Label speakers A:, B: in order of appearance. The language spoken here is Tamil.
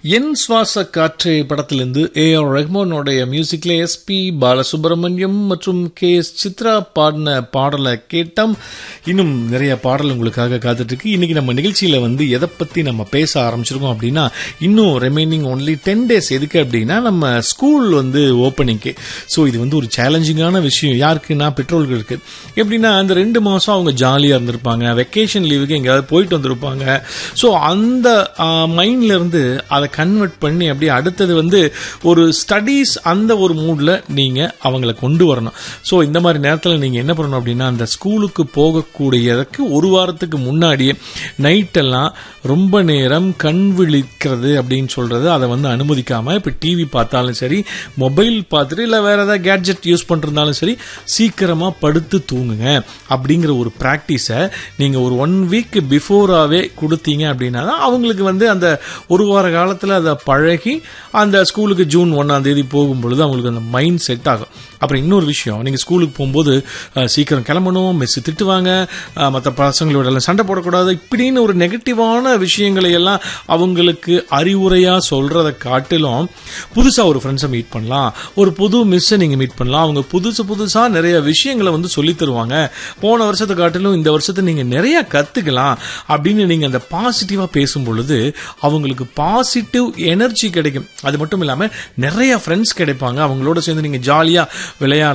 A: என் சுவாச காற்று படத்திலிருந்து ஏ ஆர் ரஹ்மானோடைய மியூசிக்ல எஸ்பி பாலசுப்ரமணியம் மற்றும் கே எஸ் சித்ரா பாடின பாடலை கேட்டோம் இன்னும் நிறைய பாடல் உங்களுக்காக காத்துட்டு இருக்கு இன்னைக்கு நம்ம நிகழ்ச்சியில வந்து எதை பத்தி நம்ம பேச ஆரம்பிச்சிருக்கோம் அப்படின்னா இன்னும் ரிமைனிங் ஒன்லி டென் டேஸ் எதுக்கு அப்படின்னா நம்ம ஸ்கூல் வந்து ஓப்பனிங்க்கு ஸோ இது வந்து ஒரு சேலஞ்சிங்கான விஷயம் யாருக்குன்னா பெட்ரோல்களுக்கு எப்படின்னா அந்த ரெண்டு மாசம் அவங்க ஜாலியா இருந்திருப்பாங்க வெக்கேஷன் லீவுக்கு எங்கேயாவது போயிட்டு வந்திருப்பாங்க ஸோ அந்த மைண்ட்ல இருந்து அதை கன்வெர்ட் பண்ணி அப்படியே அடுத்தது வந்து ஒரு ஸ்டடீஸ் அந்த ஒரு மூட்ல நீங்க அவங்கள கொண்டு வரணும் ஸோ இந்த மாதிரி நேரத்தில் நீங்க என்ன பண்ணணும் அப்படின்னா அந்த ஸ்கூலுக்கு போகக்கூடியதுக்கு ஒரு வாரத்துக்கு முன்னாடியே நைட்டெல்லாம் ரொம்ப நேரம் கண் விழிக்கிறது அப்படின்னு சொல்றது அதை வந்து அனுமதிக்காம இப்போ டிவி பார்த்தாலும் சரி மொபைல் பார்த்துட்டு இல்லை வேற ஏதாவது கேட்ஜெட் யூஸ் பண்ணிருந்தாலும் சரி சீக்கிரமா படுத்து தூங்குங்க அப்படிங்கிற ஒரு ப்ராக்டிஸை நீங்க ஒரு ஒன் வீக் பிஃபோராகவே கொடுத்தீங்க அப்படின்னா தான் அவங்களுக்கு வந்து அந்த ஒரு வார காலத்தில் அதை பழகி அந்த ஸ்கூலுக்கு ஜூன் ஒன்றாம் தேதி போகும் பொழுது அவங்களுக்கு அந்த மைண்ட் செட் ஆகும் அப்புறம் இன்னொரு விஷயம் நீங்கள் ஸ்கூலுக்கு போகும்போது அஹ், சீக்கிரம் கிளம்பணும் மிஸ் திட்டுவாங்க மற்ற பசங்களோட எல்லாம் சண்டை போடக்கூடாது இப்படின்னு ஒரு நெகட்டிவான விஷயங்களை எல்லாம் அவங்களுக்கு அறிவுரையாக சொல்கிறத காட்டிலும் புதுசாக ஒரு ஃப்ரெண்ட்ஸை மீட் பண்ணலாம் ஒரு புது மிஸ்ஸை நீங்கள் மீட் பண்ணலாம் அவங்க புதுசு புதுசாக நிறைய விஷயங்களை வந்து சொல்லித் தருவாங்க போன வருஷத்தை காட்டிலும் இந்த வருஷத்தை நீங்கள் நிறைய கற்றுக்கலாம் அப்படின்னு நீங்கள் அந்த பாசிட்டிவாக பேசும் பொழுது அவங்களுக்கு பாசிட்டிவ் எனர்ஜி கிடைக்கும் அது மட்டும் இல்லாமல் நிறைய ஃப்ரெண்ட்ஸ் கிடைப்பாங்க அவங்களோட சேர்ந்து நீங்கள் ஜாலியாக விளையாடலாம்